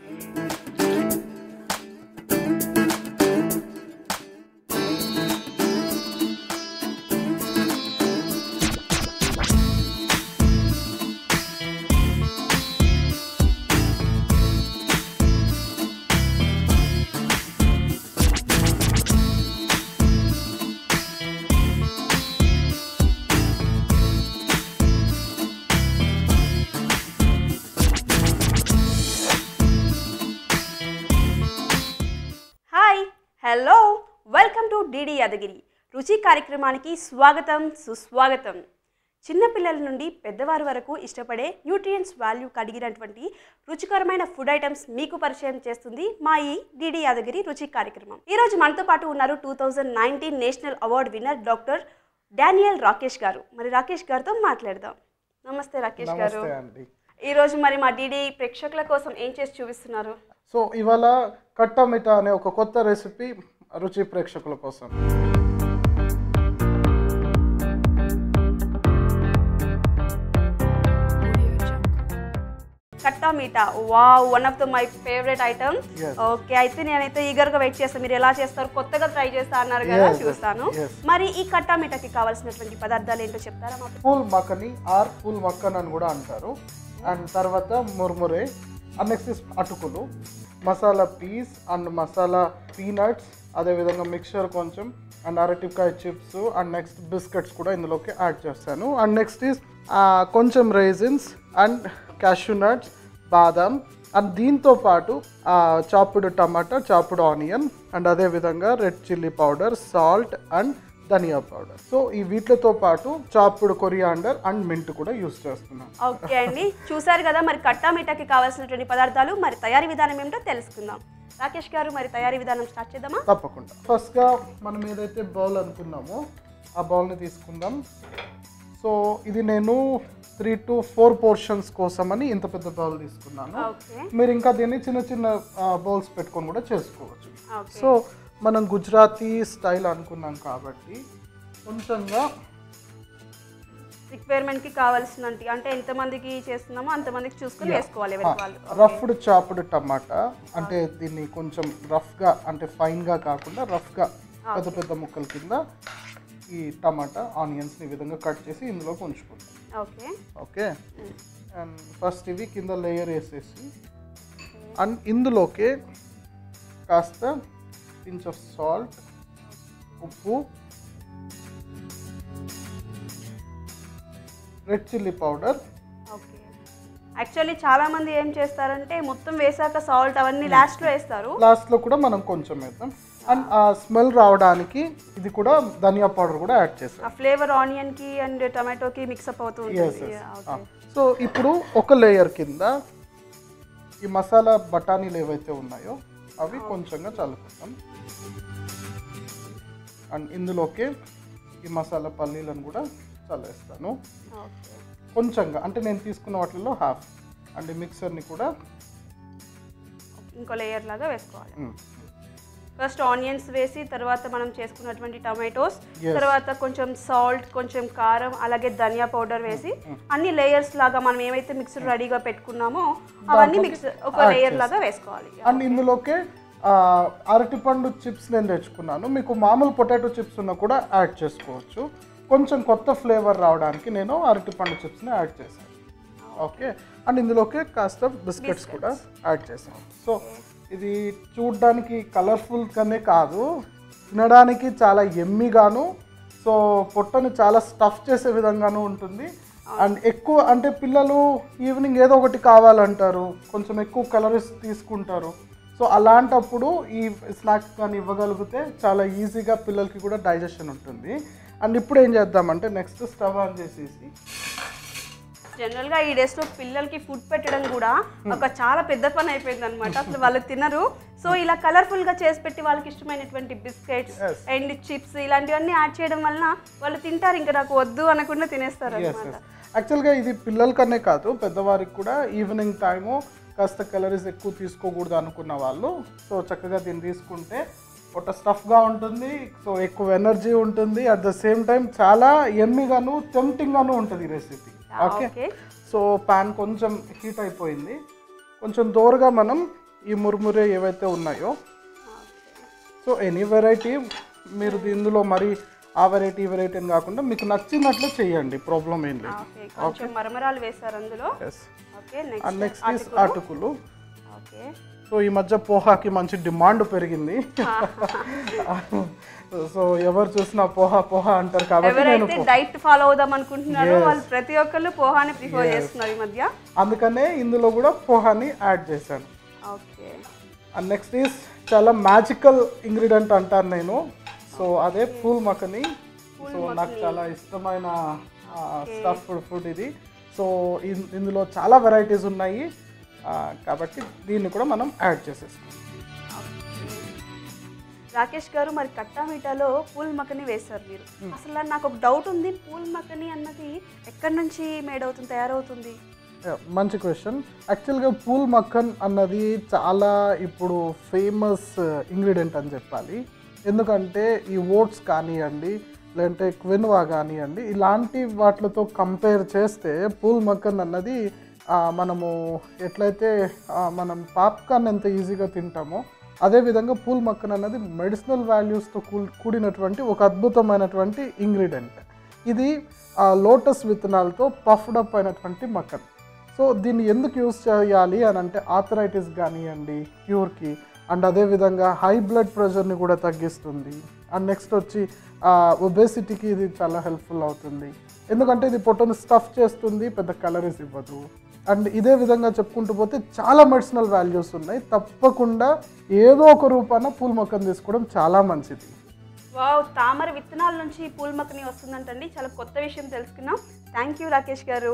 Hi hello welcome to DD Yadagiri రుచి కార్యక్రమానికి స్వాగతం సుస్వాగతం చిన్నపిల్లల నుండి పెద్దవారి వరకు ఇష్టపడే న్యూట్రియన్స్ వాల్యూ కలిగినటువంటి రుచికరమైన ఫుడ్ ఐటమ్స్ మీకు పరిచయం చేస్తుంది మా ఈ డిడి యాదగిరి రుచి కార్యక్రమం ఈ రోజు మనతో పాటు ఉన్నారు two thousand nineteen national award winner doctor Daniel Rakesh garu మరి రాకేష్ గారితో మాట్లాడదాం నమస్తే రాకేష్ గారు నమస్తే అండి ఈ రోజు మరి మా డిడి ప్రేక్షకుల కోసం ఏం చేసి చూపిస్తున్నారు సో ఇవాళ కట్టా మిఠా అనే ఒక కొత్త రెసిపీ రుచి ప్రేక్షకుల కోసం కట్టా మీఠా వా one of the my favourite item Yes. Okay అయితే నేనైతే ఈగర్ గా వెయిట్ చేస్తాను మీరు ఎలా చేస్తారు కొత్తగా ట్రై చేస్తా అన్నారు కదా Yes, yes, చూస్తాను yes. మరి ఈ కట్టా మీఠాకి కావాల్సినటువంటి పదార్థాలు ఏంటో చెప్తారా మాకు పూల్ మక్కని ఆర్ పూల్ మక్కన్ అని కూడా అంటారు అండ్ తర్వాత ముర్మురే అండ్ నెక్స్ట్ అటుకులు masala peas and masala peanuts అదేవిధంగా మిక్చర్ కొంచెం అండ్ అరటికాయ చిప్స్ అండ్ నెక్స్ట్ బిస్కెట్స్ కూడా ఇందులోకి యాడ్ చేస్తాను అండ్ నెక్స్ట్ ఈస్ కొంచెం రైజిన్స్ అండ్ క్యాషూ నట్స్ బాదం అండ్ దీంతో పాటు chopped tomato chopped onion and అదేవిధంగా red chilli powder salt and dhania powder so ఈ వీటితో పాటు చాపుడు కొరియాండర్ అండ్ మింట్ కూడా యూస్ చేస్తున్నాను ఓకే అండి చూసారు కదా మరి కట్టా మీఠాకి కావాల్సినటువంటి పదార్థాలు మరి తయారీ విధానం ఏమిటో తెలుసుకుందాం రాకేష్ గారు మరి తయారీ విధానం స్టార్ట్ చేద్దామా తప్పకుండా ఫస్ట్గా మనం ఏదైతే బౌల్ అనుకున్నామో ఆ బౌల్ని తీసుకుందాం సో ఇది నేను త్రీ టు ఫోర్ పోర్షన్స్ కోసమని ఇంత పెద్ద బౌల్ తీసుకున్నాను ఓకే మీరు ఇంకా దీన్ని చిన్న చిన్న బౌల్స్ పెట్టుకొని కూడా చేసుకోవచ్చు ఓకే సో మనం గుజరాతీ స్టైల్ అనుకున్నాం కాబట్టి కొంచెంగా రిక్వైర్మెంట్ కి కావాల్సినంత అంటే ఎంత మందికి చేస్తున్నామో అంత మందికి చూసుకొని వేసుకోవాలి ఎవరి వాళ్ళు రఫ్డ్ చాప్డ్ టమాటా అంటే దీన్ని కొంచెం రఫ్గా అంటే ఫైన్గా కాకుండా రఫ్గా పెద్ద పెద్ద ముక్కల కింద ఈ టమాటా ఆనియన్స్ని ఈ విధంగా కట్ చేసి ఇందులోకి ఉంచుకుంటాం ఓకే ఓకే అండ్ ఫస్ట్ ఇవి కింద లేయర్ వేసేసి అండ్ ఇందులోకి కాస్త పించ్ ఆఫ్ సాల్ట్ ఉప్పు red chilli powder okay actually చాలా మంది ఏం చేస్తారంటే మొత్తం వేసాక సాల్ట్ అవన్నీ లాస్ట్ లో వేస్తారు లాస్ట్లో కూడా మనం కొంచెం వేద్దాం అండ్ ఆ స్మెల్ రావడానికి ఇది కూడా ధనియా పౌడర్ కూడా యాడ్ చేసాం ఆ ఫ్లేవర్ ఆనియన్ కి అండ్ టమాటోకి మిక్సప్ అవుతూ ఉంటుంది Yeah, okay. సో ఇప్పుడు ఒక లేయర్ కింద ఈ మసాలా బఠానీలు ఏవైతే ఉన్నాయో అవి కొంచెంగా చల్లుకుందాం అండ్ ఇందులోకి ఈ మసాలా పల్లీలను కూడా చల్లేస్తాను Okay. కొంచెంగా అంటే నేను తీసుకున్న వాటిల్లో హాఫ్ అండ్ ఈ మిక్సర్ని కూడా ఇంకో లేయర్ లాగా వేసుకోవాలి మ్, ఫస్ట్ ఆనియన్స్ వేసి తర్వాత మనం చేసుకున్నటువంటి టమాటోస్ Yes. తర్వాత కొంచెం సాల్ట్ కొంచెం కారం అలాగే ధనియా పౌడర్ వేసి అన్ని లేయర్స్ లాగా మనం ఏమైతే మిక్సర్ రెడీగా పెట్టుకున్నామో అవన్నీ మిక్స్ ఒక add లేయర్ లాగా వేసుకోవాలి అండ్ ఇందులోకి ఆ, అరటిపండు చిప్స్ నేను తెచ్చుకున్నాను మీకు మామూలు పొటాటో చిప్స్ ఉన్నా కూడా యాడ్ చేసుకోవచ్చు కొంచెం కొత్త ఫ్లేవర్ రావడానికి నేను అరటిపండు చిప్స్ని యాడ్ చేశాను ఓకే అండ్ ఇందులోకి కాస్త బిస్కెట్స్ కూడా యాడ్ చేశాను సో ఇది చూడ్డానికి కలర్ఫుల్గానే కాదు తినడానికి చాలా ఎమ్మిగాను సో పొట్టని చాలా స్టఫ్ చేసే విధంగాను ఉంటుంది అండ్ ఎక్కువ అంటే పిల్లలు ఈవినింగ్ ఏదో ఒకటి కావాలంటారు కొంచెం ఎక్కువ కలర్స్ తీసుకుంటారు సో అలాంటప్పుడు ఈ స్నాక్స్ కానీ ఇవ్వగలిగితే చాలా ఈజీగా పిల్లలకి కూడా డైజెషన్ ఉంటుంది అండ్ ఇప్పుడు ఏం చేద్దామంటే నెక్స్ట్ స్టవ్ ఆన్ చేసేసి జనరల్ గా ఈ డేస్ లో పిల్లలకి ఫుడ్ పెట్టడం కూడా ఒక చాలా పెద్ద పని అయిపోయింది అనమాట అసలు వాళ్ళు తినరు సో ఇలా కలర్ఫుల్ గా చేసి పెట్టి వాళ్ళకి ఇష్టమైనటువంటి బిస్కెట్స్ Yes. అండ్ చిప్స్ ఇలాంటివన్నీ యాడ్ చేయడం వలన వాళ్ళు తింటారు ఇంకా నాకు వద్దు అనకుండా తినేస్తారు ఎస్ అనమాట ఎస్ యాక్చువల్గా ఇది పిల్లలకనే కాదు పెద్దవారికి కూడా ఈవినింగ్ టైము కాస్త క్యాలరీస్ ఎక్కువ తీసుకోకూడదు అనుకున్న వాళ్ళు సో చక్కగా దీన్ని తీసుకుంటే ఒక స్టఫ్గా ఉంటుంది సో ఎక్కువ ఎనర్జీ ఉంటుంది అట్ ద సేమ్ టైం చాలా ఎమ్మిగాను టెంప్టింగ్గాను ఉంటుంది ఈ recipe okay okay so pan కొంచెం హీట్ అయిపోయింది కొంచెం దోరగా మనం ఈ మురుమురే ఏవైతే ఉన్నాయో సో ఎనీ వెరైటీ మీరు ఇందులో మరి ఆ వెరైటీ ఈ వెరైటీ అని కాకుండా మీకు నచ్చినట్లు చేయండి ప్రాబ్లం ఏం లేదు ఓకే కొంచెం మరమరాలు వేస్తారు అందులో yes okay and next next is అటుకులు ఓకే సో ఈ మధ్య పోహాకి మంచి డిమాండ్ పెరిగింది సో ఎవరు చూసినా పోహా పోహా అంటారు కాబట్టి నేను ఎవరైతే డైట్ ఫాలో అవుదాం అనుకుంటున్నారో వాళ్ళు ప్రతి ఒక్కళ్ళు పోహాని ప్రిఫర్ చేస్తున్నారు ఈ మధ్య అందుకనే ఇందులో కూడా పోహాని యాడ్ చేశాను ఓకే అండ్ నెక్స్ట్ ఈస్ చాలా మ్యాజికల్ ఇంగ్రీడియంట్ అంటాను నేను సో అదే పూల్ మకని సో నాకు చాలా ఇష్టమైన స్టఫ్ ఫుడ్ ఇది సో ఇన్- ఇందులో చాలా వెరైటీస్ ఉన్నాయి ఆ, కాబట్టి దీన్ని కూడా మనం యాడ్ చేసేసుకుంటాం రాకేష్ గారు మరి కట్టా మీఠాలో పూల్ మక్కని వేస్తారు మీరు అసలు నాకు ఒక డౌట్ ఉంది పూల్ మక్కని అన్నది ఎక్కడి నుంచి మేడ్ అవుతుంది తయారవుతుంది Yeah, మంచి క్వశ్చన్ యాక్చువల్గా పూల్ మక్కన్ అన్నది చాలా ఇప్పుడు ఫేమస్ ఇంగ్రీడియంట్ అని చెప్పాలి ఎందుకంటే ఈ ఓట్స్ కానివ్వండి లేదంటే క్విన్వా కానివ్వండి ఇలాంటి వాటితో కంపేర్ చేస్తే పూల్ మక్కన్ అన్నది ఆ, మనము ఎట్లయితే ఆ, మనం పాప్కార్న్ ఎంత ఈజీగా తింటామో అదేవిధంగా పూల్ మక్కన్ అన్నది మెడిసినల్ వాల్యూస్తో కూ కూడినటువంటి ఒక అద్భుతమైనటువంటి ఇంగ్రీడియంట్ ఇది లోటస్ విత్తనాలతో పఫ్డ్ అప్ అయినటువంటి మక్కన్ సో దీన్ని ఎందుకు యూస్ చేయాలి అని అంటే ఆథరైటిస్ కానివ్వండి క్యూర్కి అండ్ అదేవిధంగా హై బ్లడ్ ప్రెషర్ని కూడా తగ్గిస్తుంది అండ్ నెక్స్ట్ వచ్చి ఒబేసిటీకి ఇది చాలా హెల్ప్ఫుల్ అవుతుంది ఎందుకంటే ఇది పొట్టను స్టఫ్ చేస్తుంది పెద్ద కలరీస్ ఇవ్వదు అండ్ ఇదే విధంగా చెప్పుకుంటూ పోతే చాలా మెడిసినల్ వాల్యూస్ ఉన్నాయి తప్పకుండా ఏదో ఒక రూపాన పూల్ మొక్కను తీసుకోవడం చాలా మంచిది వావ్ తామర విత్తనాల నుంచి పూల్ మక్కని వస్తుందంటండి చాలా కొత్త విషయం తెలుసుకున్నాం థ్యాంక్ యూ రాకేష్ గారు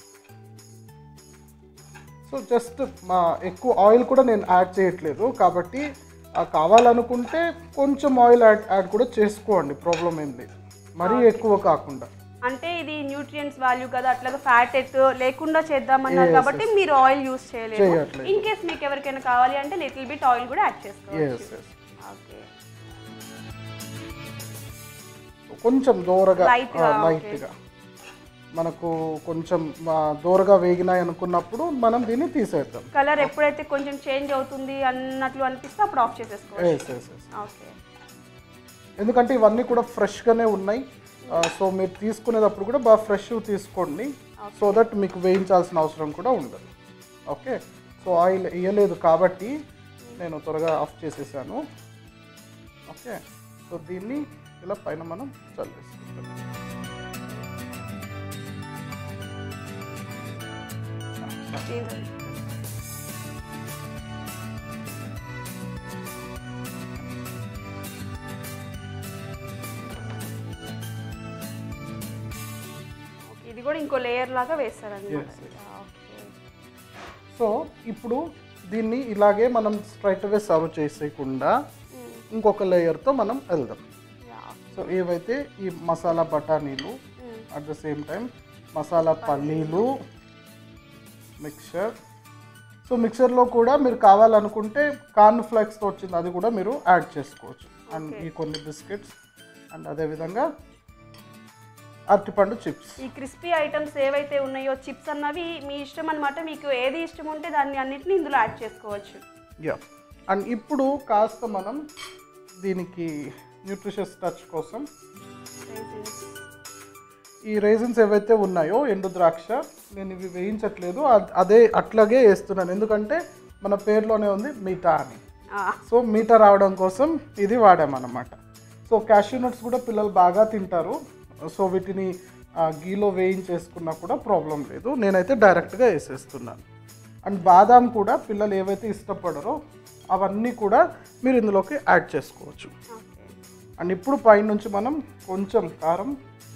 సో జస్ట్ మా ఎక్కువ ఆయిల్ కూడా నేను యాడ్ చేయట్లేదు కాబట్టి ఆ కావాలనుకుంటే కొంచెం ఆయిల్ యాడ్ యాడ్ కూడా చేసుకోండి ప్రాబ్లం ఏం లేదు మరీ ఎక్కువ కాకుండా అంటే ఇది న్యూట్రియంట్స్ వాల్యూ కదా అట్లాగా ఫ్యాట్ ఎత్ లేకుండా చేద్దామన్నారు కాబట్టి మీరు ఆయిల్ యూస్ చేయలేదు చేయట్లేదు. ఇన్ కేస్ మీకు ఎవరికైనా కావాలి అంటే లిటిల్ బిట్ ఆయిల్ కూడా యాడ్ చేసుకోవచ్చు ఎస్ ఎస్ ఓకే కొంచెం దూరగా Light గా, లైట్గా మనకు కొంచెం ఆ, దూరగా వేగినాయి అనుకున్నప్పుడు మనం దీన్ని తీసేద్దాం కలర్ ఎప్పుడైతే కొంచెం చేంజ్ అవుతుంది అన్నట్లు అనిపిస్తే అప్పుడు ఆఫ్ చేసేసుకోవచ్చు ఎస్ ఎస్ ఎస్ ఓకే ఎందుకంటే ఇవన్నీ కూడా ఫ్రెష్గానే ఉన్నాయి ఆ, సో మీరు తీసుకునేటప్పుడు కూడా బాగా ఫ్రెష్ తీసుకోండి సో దట్ మీకు వేయించాల్సిన అవసరం కూడా ఉండదు ఓకే సో ఆయిల్ వేయలేదు కాబట్టి నేను త్వరగా ఆఫ్ చేసేసాను ఓకే సో దీన్ని ఇలా పైన మనం చల్లేసుకుంటాం ఓకే, ఇది కూడా ఇంకో లేయర్ లాగా వేస్తారన్నమాట Yes, yes. ఓకే సో ఇప్పుడు దీన్ని ఇలాగే మనం స్ట్రైట్ అవే సర్వ్ చేసేయకుండా ఇంకొక లేయర్తో మనం వెళ్దాం సో ఏవైతే ఈ మసాలా బఠానీలు at the same time masala పల్లీలు మిక్చర్ సో మిక్చర్లో కూడా మీరు కావాలనుకుంటే కార్న్ ఫ్లేక్స్తో వచ్చింది అది కూడా మీరు యాడ్ చేసుకోవచ్చు అండ్ ఈ కొన్ని బిస్కెట్స్ అండ్ అదేవిధంగా అరటిపండు చిప్స్ ఈ క్రిస్పీ ఐటమ్స్ ఏవైతే ఉన్నాయో చిప్స్ అన్నవి మీ ఇష్టం అన్నమాట మీకు ఏది ఇష్టం ఉంటే దాన్ని అన్నిటిని ఇందులో యాడ్ చేసుకోవచ్చు యా అండ్ ఇప్పుడు కాస్త మనం దీనికి న్యూట్రిషియస్ టచ్ కోసం Raisins. ఈ రైజన్స్ ఏవైతే ఉన్నాయో ఎండు ద్రాక్ష నేను ఇవి వేయించట్లేదు అద్- అదే అట్లాగే వేస్తున్నాను ఎందుకంటే మన పేరులోనే ఉంది మీఠా అని ఆ, సో మీఠా రావడం కోసం ఇది వాడామన్నమాట సో క్యాష్యూ నట్స్ కూడా పిల్లలు బాగా తింటారు సో వీటిని ఆ, గీలో వేయించేసుకున్నా కూడా ప్రాబ్లం లేదు నేనైతే డైరెక్ట్గా వేసేస్తున్నాను అండ్ బాదాం కూడా పిల్లలు ఏవైతే ఇష్టపడరో అవన్నీ కూడా మీరు ఇందులోకి యాడ్ చేసుకోవచ్చు ఓకే అండ్ ఇప్పుడు పైనుంచి మనం కొంచెం కారం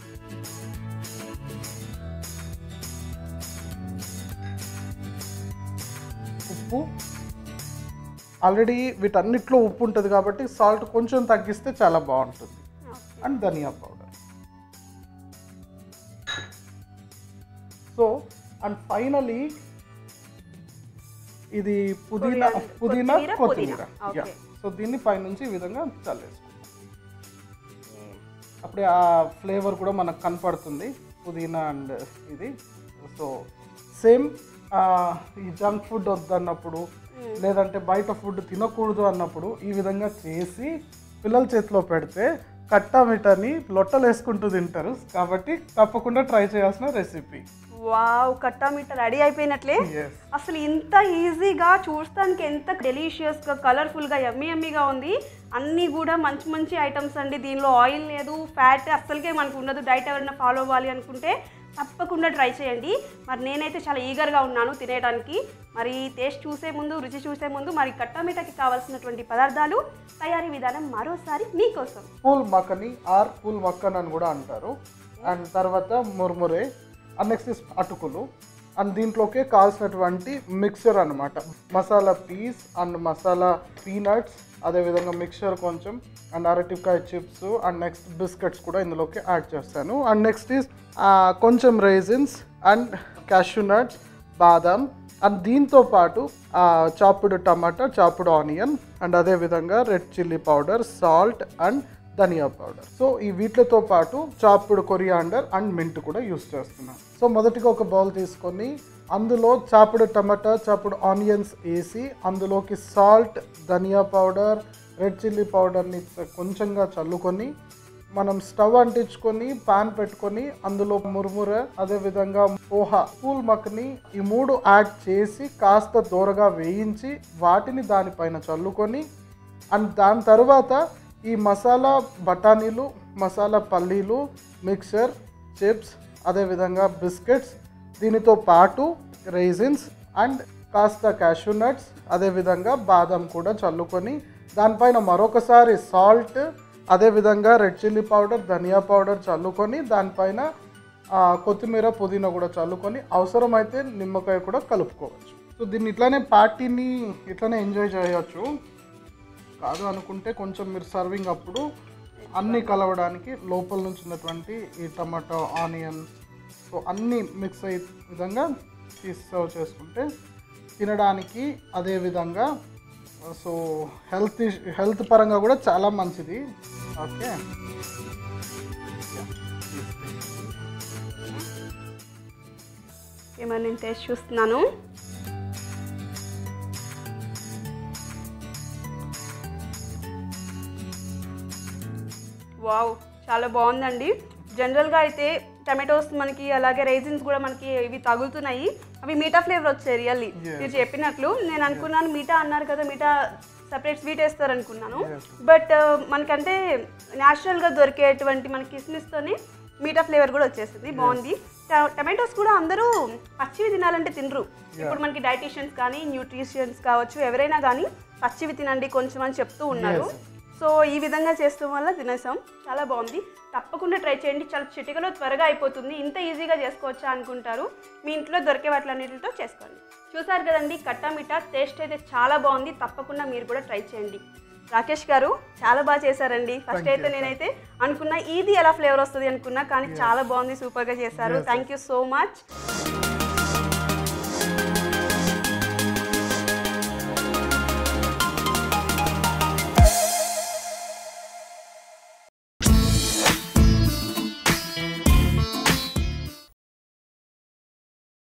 ఉప్పు ఆల్రెడీ వీటన్నిటిలో ఉప్పు ఉంటుంది కాబట్టి సాల్ట్ కొంచెం తగ్గిస్తే చాలా బాగుంటుంది okay and dhania powder so and finally ఇది పుదీనా కొరియాండర్- పుదీనా కొత్తిమీర, కొత్తిమీర పుదీనా. Yeah okay. సో దీన్ని పైనుంచి ఈ విధంగా చల్లేసుకుంటాం ఓకే. అప్పుడే ఆ ఫ్లేవర్ కూడా మనకు కనపడుతుంది పుదీనా అండ్ ఇది సో సేమ్ ఆ, ఈ జంక్ ఫుడ్ వద్దన్నప్పుడు లేదంటే బయట ఫుడ్ తినకూడదు అన్నప్పుడు ఈ విధంగా చేసి పిల్లల చేతిలో పెడితే కట్టా మిఠాని లొట్టలు వేసుకుంటూ తింటారు కాబట్టి తప్పకుండా ట్రై చేయాల్సిన recipe wow khatta meetha ready అయిపోయినట్లే ఎస్ అసలు ఇంత ఈజీగా చూడటానికి ఎంత డెలిషియస్గా కలర్ఫుల్గా యమ్మీ యమ్మీగా ఉంది అన్నీ కూడా మంచి మంచి ఐటమ్స్ అండి దీనిలో ఆయిల్ లేదు ఫ్యాట్ అస్సలకే మనకు ఉండదు డైట్ ఎవరైనా ఫాలో అవ్వాలి అనుకుంటే తప్పకుండా ట్రై చేయండి మరి నేనైతే చాలా ఈగర్గా ఉన్నాను తినేయడానికి మరి టేస్ట్ చూసే ముందు రుచి చూసే ముందు మరి కట్టా మీటకి కావాల్సినటువంటి పదార్థాలు తయారీ విధానం మరోసారి మీకోసం పూల్ మక్కని ఆర్ పూల్ మక్కన్ అని కూడా అంటారు అండ్ తర్వాత ముర్మురే అండ్ నెక్స్ట్ ఇస్ అటుకులు అండ్ దీంట్లోకి కావాల్సినటువంటి మిక్చర్ అన్నమాట masala peas and masala peanuts అదేవిధంగా మిక్చర్ కొంచెం అండ్ అరటికాయ చిప్స్ అండ్ నెక్స్ట్ బిస్కెట్స్ కూడా ఇందులోకి యాడ్ చేస్తాను అండ్ నెక్స్ట్ ఈస్ కొంచెం రైజిన్స్ అండ్ క్యాషూ నట్స్ బాదం అండ్ దీంతో పాటు chopped tomato chopped onion and అదే విధంగా red chilli powder salt and dhania powder so ఈ వీటితో పాటు చాపుడు కొరియాండర్ అండ్ మింట్ కూడా యూస్ చేస్తున్నాను సో మొదటిగా ఒక బౌల్ తీసుకొని అందులో చాపుడు టమాటా చాపుడు ఆనియన్స్ వేసి అందులోకి salt dhania powder red chilli పౌడర్ని కొంచెంగా చల్లుకొని మనం స్టవ్ అంటించుకొని పాన్ పెట్టుకొని అందులో మురుముర అదే విధంగా పోహా పూల్ మక్కని ఈ మూడు యాడ్ చేసి కాస్త దూరగా వేయించి వాటిని దానిపైన చల్లుకొని అండ్ దాని తర్వాత ఈ మసాలా బఠానీలు మసాలా పల్లీలు మిక్సర్ చిప్స్ అదేవిధంగా బిస్కెట్స్ దీనితో పాటు రైజిన్స్ అండ్ కాస్త క్యాషూ నట్స్ అదేవిధంగా బాదం కూడా చల్లుకొని దానిపైన మరొకసారి సాల్ట్ అదేవిధంగా red chilli powder dhania powder చల్లుకొని దానిపైన ఆ, కొత్తిమీర పుదీనా కూడా చల్లుకొని అవసరమైతే నిమ్మకాయ కూడా కలుపుకోవచ్చు సో దీన్ని ఇట్లానే పార్టీని ఇట్లానే ఎంజాయ్ చేయొచ్చు కాదు అనుకుంటే కొంచెం మీరు సర్వింగ్ అప్పుడు అన్నీ కలవడానికి లోపల నుంచి ఉన్నటువంటి ఈ టమాటో ఆనియన్ సో అన్నీ మిక్స్ అయ్యే విధంగా తీసి సర్వ్ చేసుకుంటే తినడానికి అదే విధంగా సో హెల్త్ హెల్త్ పరంగా కూడా చాలా మంచిది ఓకే ఏమన్నా నేను టేస్ట్ చూస్తున్నాను వావ్ చాలా బాగుందండి జనరల్గా అయితే టమాటోస్ మనకి అలాగే రైజిన్స్ కూడా మనకి ఇవి తగులుతున్నాయి అవి మీఠా ఫ్లేవర్ వచ్చాయి రియల్లీ Yes. మీరు చెప్పినట్లు నేను అనుకున్నాను మీఠా అన్నారు కదా మీఠా సపరేట్ స్వీట్ వేస్తారు అనుకున్నాను Yes. బట్ మనకంటే న్యాచురల్గా దొరికేటువంటి మన కిస్మిస్తోనే మీఠా ఫ్లేవర్ కూడా వచ్చేసింది బాగుంది ట- టమాటోస్ కూడా అందరూ పచ్చివి తినాలంటే తినరు ఇప్పుడు మనకి డైటీషియన్స్ కానీ న్యూట్రిషియన్స్ కావచ్చు ఎవరైనా కానీ పచ్చివి తినండి కొంచెం అని చెప్తూ ఉన్నారు Yes. సో ఈ విధంగా చేస్తాం వల్ల తినేసాం చాలా బాగుంది తప్పకుండా ట్రై చేయండి చాలా చిటికలో త్వరగా అయిపోతుంది ఇంత ఈజీగా చేసుకోవచ్చా అనుకుంటారు మీ ఇంట్లో దొరికే వాటిలన్నిటితో చేసుకోండి చూసారు కదండి కట్టా మిఠా టేస్ట్ అయితే చాలా బాగుంది తప్పకుండా మీరు కూడా ట్రై చేయండి రాకేష్ గారు చాలా బాగా చేశారండి ఫస్ట్ Thank అయితే you. నేనైతే అనుకున్నా ఇది ఎలా ఫ్లేవర్ వస్తుంది అనుకున్నా కానీ చాలా బాగుంది సూపర్గా చేశారు Yes. Thank you so much